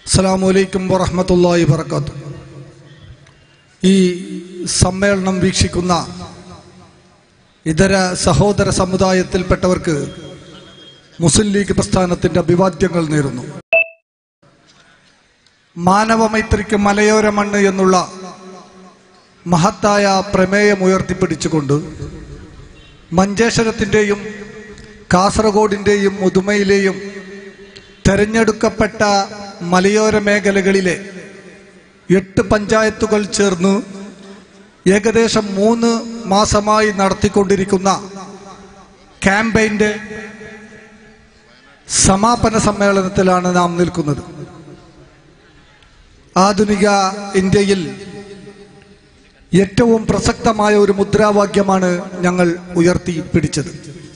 അസ്സാം വലൈക്കും വറഹമത്തല്ലാഹി വർക്കാത്തു ഈ സമ്മേളനം വീക്ഷിക്കുന്ന ഇതര സഹോദര സമുദായത്തിൽപ്പെട്ടവർക്ക് മുസ്ലിം ലീഗ് പ്രസ്ഥാനത്തിന്റെ അഭിവാദ്യങ്ങൾ നേരുന്നു മാനവമൈത്രിക്ക് മലയോര മണ്ണ് എന്നുള്ള മഹത്തായ പ്രമേയം ഉയർത്തിപ്പിടിച്ചുകൊണ്ട് മഞ്ചേശ്വരത്തിൻ്റെയും കാസർഗോഡിൻ്റെയും മുതുമയിലെയും തെരഞ്ഞെടുക്കപ്പെട്ട മലയോര മേഖലകളിലെ എട്ട് പഞ്ചായത്തുകൾ ചേർന്ന് ഏകദേശം മൂന്ന് മാസമായി നടത്തിക്കൊണ്ടിരിക്കുന്ന ക്യാമ്പയിൻ്റെ സമാപന സമ്മേളനത്തിലാണ് നാം നിൽക്കുന്നത് ആധുനിക ഇന്ത്യയിൽ ഏറ്റവും പ്രസക്തമായ ഒരു മുദ്രാവാക്യമാണ് ഞങ്ങൾ ഉയർത്തി പിടിച്ചത്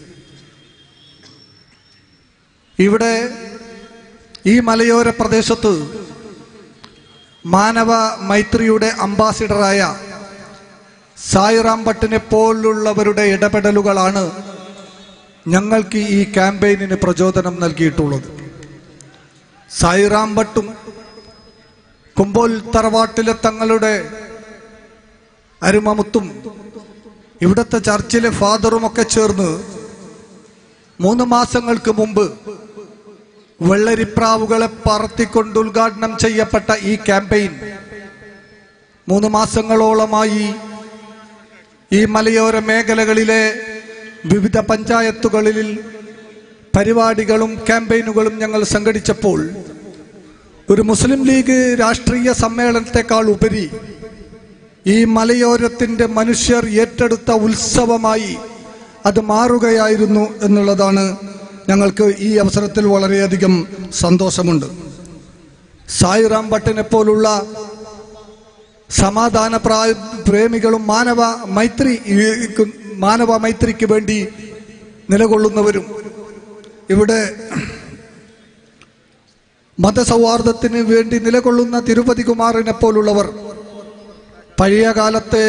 ഇവിടെ ഈ മലയോര പ്രദേശത്ത് മാനവ മൈത്രിയുടെ അംബാസിഡറായ സായിറാം ഭട്ടിനെ പോലുള്ളവരുടെ ഇടപെടലുകളാണ് ഞങ്ങൾക്ക് ഈ ക്യാമ്പയിനിന് പ്രചോദനം നൽകിയിട്ടുള്ളത് സായിറാം ഭട്ടും കുമ്പോൽ തറവാട്ടിലെ തങ്ങളുടെ അരുമമുത്തും ഇവിടുത്തെ ചർച്ചിലെ ഫാദറുമൊക്കെ ചേർന്ന് മൂന്ന് മാസങ്ങൾക്ക് മുമ്പ് വെള്ളരിപ്രാവുകളെ പറത്തിക്കൊണ്ട് ഉദ്ഘാടനം ചെയ്യപ്പെട്ട ഈ ക്യാമ്പയിൻ മൂന്ന് മാസങ്ങളോളമായി ഈ മലയോര മേഖലകളിലെ വിവിധ പഞ്ചായത്തുകളിൽ പരിപാടികളും ക്യാമ്പയിനുകളും ഞങ്ങൾ സംഘടിച്ചപ്പോൾ ഒരു മുസ്ലിം ലീഗ് രാഷ്ട്രീയ സമ്മേളനത്തെക്കാൾ ഉപരി ഈ മലയോരത്തിന്റെ മനുഷ്യർ ഏറ്റെടുത്ത ഉത്സവമായി അത് മാറുകയായിരുന്നു എന്നുള്ളതാണ് ഞങ്ങൾക്ക് ഈ അവസരത്തിൽ വളരെയധികം സന്തോഷമുണ്ട് സായിറാം ഭട്ടിനെ പോലുള്ള സമാധാന പ്രായ പ്രേമികളും മാനവ മൈത്രി മാനവ മൈത്രിക്ക് വേണ്ടി നിലകൊള്ളുന്നവരും ഇവിടെ മതസൗഹാർദ്ദത്തിന് വേണ്ടി നിലകൊള്ളുന്ന തിരുപ്പതി കുമാറിനെ പോലുള്ളവർ പഴയ കാലത്തെ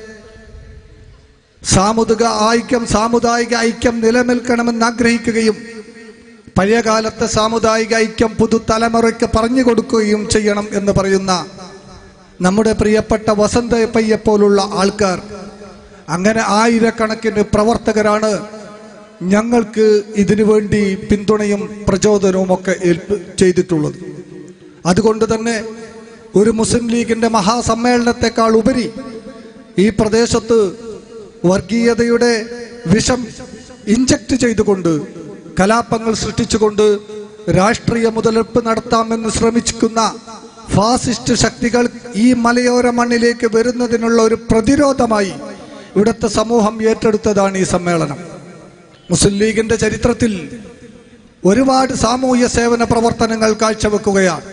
സാമുദായിക ഐക്യം സാമുദായിക ഐക്യം നിലനിൽക്കണമെന്ന് ആഗ്രഹിക്കുകയും പഴയകാലത്തെ സാമുദായിക ഐക്യം പുതുതലമുറയ്ക്ക് പറഞ്ഞു കൊടുക്കുകയും ചെയ്യണം എന്ന് പറയുന്ന നമ്മുടെ പ്രിയപ്പെട്ട വസന്തയപ്പയ്യെ പോലുള്ള ആൾക്കാർ അങ്ങനെ ആയിരക്കണക്കിന് പ്രവർത്തകരാണ് ഞങ്ങൾക്ക് ഇതിനു വേണ്ടി പിന്തുണയും പ്രചോദനവും ഒക്കെ ഏൽപ്പ് ചെയ്തിട്ടുള്ളത് അതുകൊണ്ട് തന്നെ ഒരു മുസ്ലിം ലീഗിന്റെ മഹാസമ്മേളനത്തെക്കാൾ ഉപരി ഈ പ്രദേശത്ത് വർഗീയതയുടെ വിഷം ഇഞ്ചക്ട് ചെയ്തുകൊണ്ട് കലാപങ്ങൾ സൃഷ്ടിച്ചുകൊണ്ട് രാഷ്ട്രീയ മുതലെടുപ്പ് നടത്താമെന്ന് ശ്രമിക്കുന്ന ഫാസിസ്റ്റ് ശക്തികൾ ഈ മലയോര മണ്ണിലേക്ക് വരുന്നതിനുള്ള ഒരു പ്രതിരോധമായി ഇവിടുത്തെ സമൂഹം ഏറ്റെടുത്തതാണ് ഈ സമ്മേളനം മുസ്ലിം ലീഗിന്റെ ചരിത്രത്തിൽ ഒരുപാട് സാമൂഹ്യ സേവന പ്രവർത്തനങ്ങൾ കാഴ്ചവെക്കുകയാണ്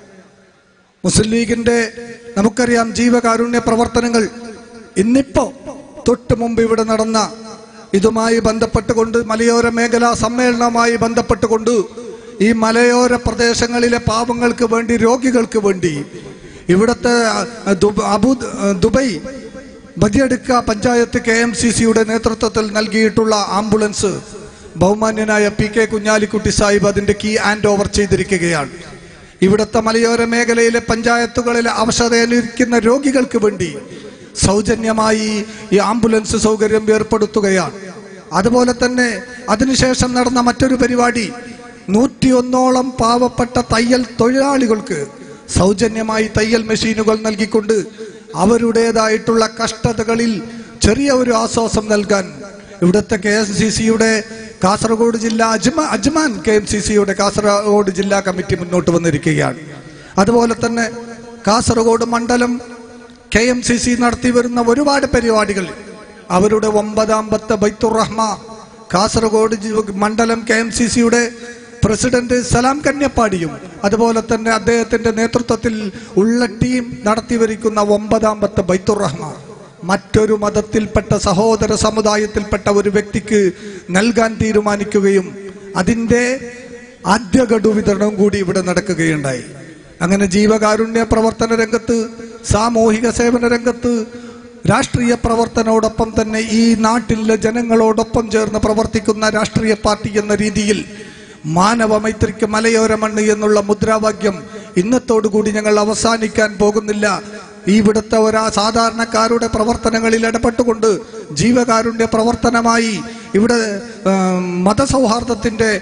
മുസ്ലിം ലീഗിന്റെ നമുക്കറിയാം ജീവകാരുണ്യ പ്രവർത്തനങ്ങൾ ഇന്നിപ്പോ തൊട്ട് മുമ്പ് ഇവിടെ നടന്ന ഇതുമായി ബന്ധപ്പെട്ടുകൊണ്ട് മലയോര മേഖലാ സമ്മേളനവുമായി ബന്ധപ്പെട്ടുകൊണ്ട് ഈ മലയോര പ്രദേശങ്ങളിലെ പാവങ്ങൾക്ക് വേണ്ടി രോഗികൾക്ക് വേണ്ടി ഇവിടുത്തെ ദുബ- Abu Dubai Badiyadka panchayat K M C സിയുടെ നേതൃത്വത്തിൽ നൽകിയിട്ടുള്ള ആംബുലൻസ് ബഹുമാന്യനായ പി കെ കുഞ്ഞാലിക്കുട്ടി സാഹിബ് അതിന്റെ കീ ഹാൻഡ് ഓവർ ചെയ്തിരിക്കുകയാണ് ഇവിടുത്തെ മലയോര മേഖലയിലെ പഞ്ചായത്തുകളിലെ അവശതയിലിരിക്കുന്ന രോഗികൾക്ക് വേണ്ടി സൗജന്യമായി ഈ ആംബുലൻസ് സൗകര്യം ഏർപ്പെടുത്തുകയാണ് അതുപോലെ തന്നെ അതിനുശേഷം നടന്ന മറ്റൊരു പരിപാടി നൂറ്റിയൊന്നോളം പാവപ്പെട്ട തയ്യൽ തൊഴിലാളികൾക്ക് സൗജന്യമായി തയ്യൽ മെഷീനുകൾ നൽകിക്കൊണ്ട് അവരുടേതായിട്ടുള്ള കഷ്ടതകളിൽ ചെറിയ ഒരു ആശ്വാസം നൽകാൻ ഇവിടുത്തെ കെ എസ് സി സിയുടെ കാസർഗോഡ് ജില്ലാ അജ്മ അജ്മാൻ കെ എം സി സിയുടെ കാസർഗോഡ് ജില്ലാ കമ്മിറ്റി മുന്നോട്ട് വന്നിരിക്കുകയാണ് അതുപോലെ തന്നെ കാസർഗോഡ് മണ്ഡലം കെ എം സി സി നടത്തി വരുന്ന ഒരുപാട് പരിപാടികൾ അവരുടെ ഒമ്പതാമ്പത്തെ ബൈത്തുർ റഹ്മ കാസർഗോഡ് ജി- മണ്ഡലം കെ എം സി സിയുടെ പ്രസിഡന്റ് സലാം കന്യപ്പാടിയും അതുപോലെ തന്നെ അദ്ദേഹത്തിന്റെ നേതൃത്വത്തിൽ ഉള്ള ടീം നടത്തിവരിക്കുന്ന ഒമ്പതാമ്പത്തെ ബൈത്തുർ റഹ്മ മറ്റൊരു മതത്തിൽപ്പെട്ട സഹോദര സമുദായത്തിൽപ്പെട്ട ഒരു വ്യക്തിക്ക് നൽകാൻ തീരുമാനിക്കുകയും അതിന്റെ ആദ്യ ഗഡു വിതരണവും കൂടി ഇവിടെ നടക്കുകയുണ്ടായി അങ്ങനെ ജീവകാരുണ്യ പ്രവർത്തന രംഗത്ത് സാമൂഹിക സേവന രംഗത്ത് രാഷ്ട്രീയ പ്രവർത്തനോടൊപ്പം തന്നെ ഈ നാട്ടിലെ ജനങ്ങളോടൊപ്പം ചേർന്ന് പ്രവർത്തിക്കുന്ന രാഷ്ട്രീയ പാർട്ടി എന്ന രീതിയിൽ മാനവ മൈത്രിക്ക് മലയോര മണ്ണ് എന്നുള്ള മുദ്രാവാക്യം ഇന്നത്തോടുകൂടി ഞങ്ങൾ അവസാനിക്കാൻ പോകുന്നില്ല ഇവിടുത്തെ ഒരാ സാധാരണക്കാരുടെ പ്രവർത്തനങ്ങളിൽ ഇടപെട്ടുകൊണ്ട് ജീവകാരുണ്യ പ്രവർത്തനമായി ഇവിടെ ആ, മതസൗഹാർദ്ദത്തിന്റെ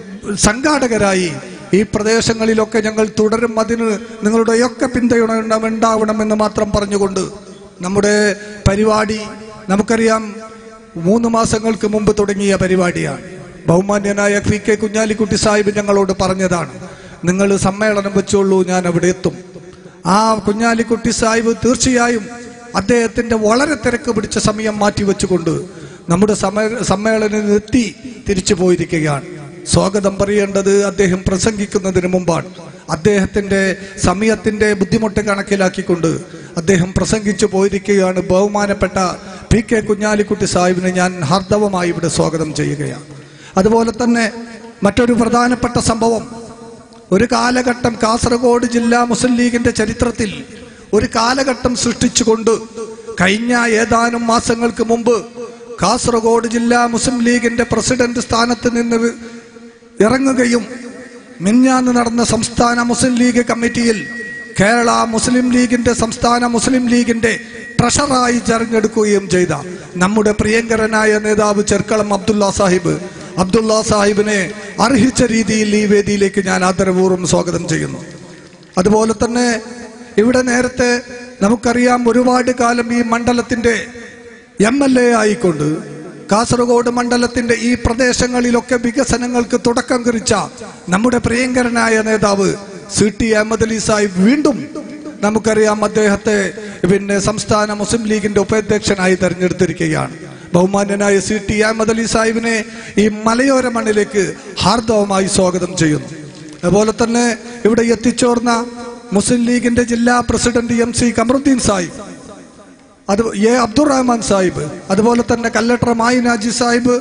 സംഘാടകരായി ഈ പ്രദേശങ്ങളിലൊക്കെ ഞങ്ങൾ തുടരും അതിന് നിങ്ങളുടെയൊക്കെ പിന്തുണ ഉണ്ടാവണമെന്ന് മാത്രം പറഞ്ഞുകൊണ്ട് നമ്മുടെ പരിപാടി നമുക്കറിയാം മൂന്ന് മാസങ്ങൾക്ക് മുമ്പ് തുടങ്ങിയ പരിപാടിയാണ് ബഹുമാന്യനായ പി കെ കുഞ്ഞാലിക്കുട്ടി സാഹിബ് ഞങ്ങളോട് പറഞ്ഞതാണ് നിങ്ങൾ സമ്മേളനം വെച്ചോളൂ ഞാൻ അവിടെ എത്തും ആ കുഞ്ഞാലിക്കുട്ടി സാഹിബ് തീർച്ചയായും അദ്ദേഹത്തിന്റെ വളരെ തിരക്ക് പിടിച്ച സമയം മാറ്റിവെച്ചുകൊണ്ട് നമ്മുടെ സമയ സമ്മേളനം എത്തി തിരിച്ചു പോയിരിക്കുകയാണ് സ്വാഗതം പറയേണ്ടത് അദ്ദേഹം പ്രസംഗിക്കുന്നതിന് മുമ്പാണ് അദ്ദേഹത്തിന്റെ സമയത്തിന്റെ ബുദ്ധിമുട്ട് കണക്കിലാക്കിക്കൊണ്ട് അദ്ദേഹം പ്രസംഗിച്ചു പോയിരിക്കുകയാണ് ബഹുമാനപ്പെട്ട പി കെ കുഞ്ഞാലിക്കുട്ടി സാഹിബിനെ ഞാൻ ഹാർദവമായി ഇവിടെ സ്വാഗതം ചെയ്യുകയാണ് അതുപോലെ തന്നെ മറ്റൊരു പ്രധാനപ്പെട്ട സംഭവം ഒരു കാലഘട്ടം കാസർഗോഡ് ജില്ലാ മുസ്ലിം ലീഗിന്റെ ചരിത്രത്തിൽ ഒരു കാലഘട്ടം സൃഷ്ടിച്ചുകൊണ്ട് കഴിഞ്ഞ ഏതാനും മാസങ്ങൾക്ക് മുമ്പ് കാസർഗോഡ് ജില്ലാ മുസ്ലിം ലീഗിന്റെ പ്രസിഡന്റ് സ്ഥാനത്ത് നിന്ന് ഇറങ്ങുകയും മിഞ്ഞാന്ന് നടന്ന സംസ്ഥാന മുസ്ലിം ലീഗ് കമ്മിറ്റിയിൽ കേരള മുസ്ലിം ലീഗിന്റെ സംസ്ഥാന മുസ്ലിം ലീഗിന്റെ ട്രഷറായി തെരഞ്ഞെടുക്കുകയും ചെയ്ത നമ്മുടെ പ്രിയങ്കരനായ നേതാവ് ചെർക്കളം അബ്ദുള്ള സാഹിബ് അബ്ദുള്ള സാഹിബിനെ അർഹിച്ച രീതിയിൽ ഈ വേദിയിലേക്ക് ഞാൻ ആദരപൂർവ്വം സ്വാഗതം ചെയ്യുന്നു അതുപോലെ തന്നെ ഇവിടെ നേരത്തെ നമുക്കറിയാം ഒരുപാട് കാലം ഈ മണ്ഡലത്തിന്റെ എം എൽ എ ആയിക്കൊണ്ട് കാസർഗോഡ് മണ്ഡലത്തിന്റെ ഈ പ്രദേശങ്ങളിലൊക്കെ വികസനങ്ങൾക്ക് തുടക്കം കുറിച്ച നമ്മുടെ പ്രിയങ്കരനായ നേതാവ് സി ടി അഹമ്മദ് അലി സാഹിബ് വീണ്ടും നമുക്കറിയാം അദ്ദേഹത്തെ പിന്നെ സംസ്ഥാന മുസ്ലിം ലീഗിന്റെ ഉപാധ്യക്ഷനായി തെരഞ്ഞെടുത്തിരിക്കുകയാണ് ബഹുമാന്യനായ സി ടി അഹമ്മദ് അലി സാഹിബിനെ ഈ മലയോര മണ്ണിലേക്ക് ഹാർദവമായി സ്വാഗതം ചെയ്യുന്നു അതുപോലെ തന്നെ ഇവിടെ എത്തിച്ചോർന്ന മുസ്ലിം ലീഗിന്റെ ജില്ലാ president M C Kamaruddin Sahib അത് എ അബ്ദുറഹ്മാൻ സാഹിബ് അതുപോലെ തന്നെ കല്ലട്ടർ മായി നാജി സാഹിബ്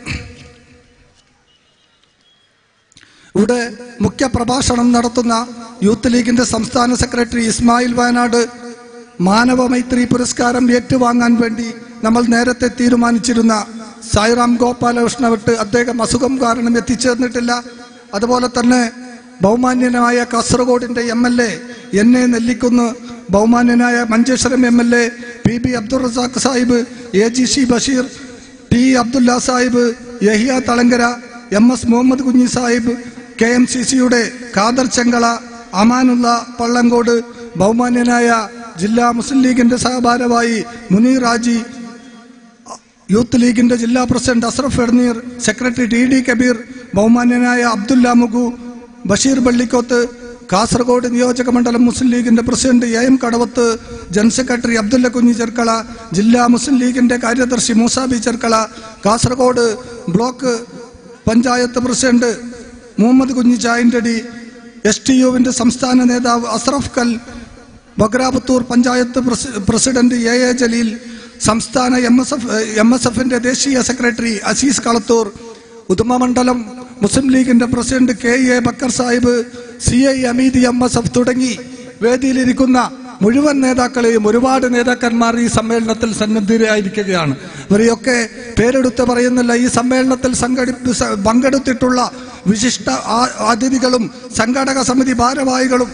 ഇവിടെ മുഖ്യ പ്രഭാഷണം നടത്തുന്ന യൂത്ത് ലീഗിന്റെ സംസ്ഥാന സെക്രട്ടറി ഇസ്മായിൽ വയനാട് മാനവ മൈത്രി പുരസ്കാരം ഏറ്റുവാങ്ങാൻ വേണ്ടി നമ്മൾ നേരത്തെ തീരുമാനിച്ചിരുന്ന സായിറാം ഗോപാലകൃഷ്ണ വിട്ട് അദ്ദേഹം അസുഖം കാരണം എത്തിച്ചേർന്നിട്ടില്ല അതുപോലെ തന്നെ ബഹുമാന്യനായ കാസർഗോഡിന്റെ M L A N A Nellikkunnu ബഹുമാന്യനായ Manjeshwaram M L A P B Abdul Razak Sahib A G C Basheer T Abdulla Sahib Yahya Thalangara M S Muhammed Kunhi Sahib K M C സിയുടെ ഖാദർ ചെങ്കള അമാനുള്ള പള്ളങ്കോട് ബഹുമാന്യനായ ജില്ലാ മുസ്ലിം ലീഗിന്റെ സഹഭാരവായി മുനീർ റാജി യൂത്ത് ലീഗിന്റെ ജില്ലാ president Ashraf Edaneer secretary T D Kabeer ബഹുമാന്യനായ അബ്ദുല്ല മുഗു ബഷീർ പള്ളിക്കോത്ത് കാസർഗോഡ് നിയോജക മണ്ഡലം മുസ്ലിം ലീഗിന്റെ president A M Kadavath general secretary Abdulla Kunhi Cherkala ജില്ലാ മുസ്ലിം ലീഗിന്റെ കാര്യദർശി Moosabi Cherkala Kasaragod block panchayat president Muhammed Kunhi Chayanthadi S T യുവിന്റെ സംസ്ഥാന നേതാവ് അസ്രഫ് കൽ ബഗ്രാപുത്തൂർ പഞ്ചായത്ത് പ്രസി- പ്രസിഡന്റ് എ എ ജലീൽ സംസ്ഥാന M S F M S എഫിന്റെ ദേശീയ സെക്രട്ടറി അസീസ് കളത്തൂർ ഉദുമ മണ്ഡലം മുസ്ലിം ലീഗിന്റെ president K A Bakkar Sahib C I Ameedi M S F തുടങ്ങി വേദിയിലിരിക്കുന്ന മുഴുവൻ നേതാക്കളെയും ഒരുപാട് നേതാക്കന്മാർ ഈ സമ്മേളനത്തിൽ സന്നദ്ധരായിരിക്കുകയാണ് ഇവരെയൊക്കെ പേരെടുത്ത് പറയുന്നില്ല ഈ സമ്മേളനത്തിൽ സംഘടി സ- പങ്കെടുത്തിട്ടുള്ള വിശിഷ്ട ആ- അതിഥികളും സംഘാടക സമിതി ഭാരവാഹികളും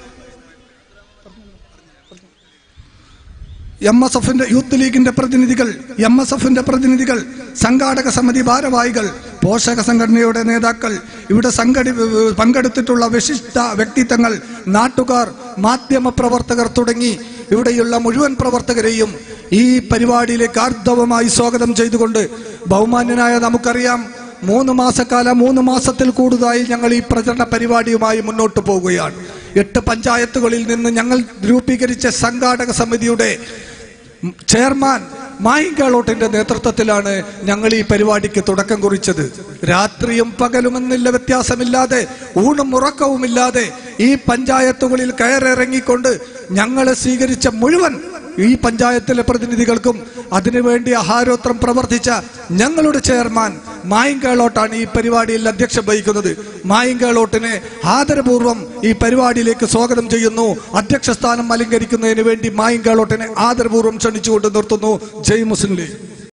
എം എസ് എഫിന്റെ യൂത്ത് ലീഗിന്റെ പ്രതിനിധികൾ എം എസ് എഫിന്റെ പ്രതിനിധികൾ സംഘാടക സമിതി ഭാരവാഹികൾ പോഷക സംഘടനയുടെ നേതാക്കൾ ഇവിടെ സംഘടി പങ്കെടുത്തിട്ടുള്ള വിശിഷ്ട വ്യക്തിത്വങ്ങൾ നാട്ടുകാർ മാധ്യമ പ്രവർത്തകർ തുടങ്ങി ഇവിടെയുള്ള മുഴുവൻ പ്രവർത്തകരെയും ഈ പരിപാടിയിലേക്ക് ആർദ്രവമായി സ്വാഗതം ചെയ്തുകൊണ്ട് ബഹുമാന്യനായ നമുക്കറിയാം മൂന്ന് മാസക്കാലം മൂന്ന് മാസത്തിൽ കൂടുതലായി ഞങ്ങൾ ഈ പ്രചരണ പരിപാടിയുമായി മുന്നോട്ട് പോവുകയാണ് എട്ട് പഞ്ചായത്തുകളിൽ നിന്ന് ഞങ്ങൾ രൂപീകരിച്ച സംഘാടക സമിതിയുടെ ചെയർമാൻ മായി ഗേളോട്ടിന്റെ നേതൃത്വത്തിലാണ് ഞങ്ങൾ ഈ പരിപാടിക്ക് തുടക്കം കുറിച്ചത് രാത്രിയും പകലുമെന്നില്ല വ്യത്യാസമില്ലാതെ ഊണും ഉറക്കവുമില്ലാതെ ഈ പഞ്ചായത്തുകളിൽ കയറിറങ്ങിക്കൊണ്ട് ഞങ്ങളെ സ്വീകരിച്ച മുഴുവൻ ഈ പഞ്ചായത്തിലെ പ്രതിനിധികൾക്കും അതിനുവേണ്ടി അഹാരോത്രം പ്രവർത്തിച്ച ഞങ്ങളുടെ ചെയർമാൻ മായിങ്കേളോട്ടാണ് ഈ പരിപാടിയിൽ അധ്യക്ഷം വഹിക്കുന്നത് മായിങ്കേളോട്ടിനെ ആദരപൂർവ്വം ഈ പരിപാടിയിലേക്ക് സ്വാഗതം ചെയ്യുന്നു അധ്യക്ഷ സ്ഥാനം അലങ്കരിക്കുന്നതിന് വേണ്ടി മായിങ്കേളോട്ടിനെ ആദരപൂർവ്വം ക്ഷണിച്ചുകൊണ്ട് നിർത്തുന്നു ജയ് മുസ്ലിം ലീഗ്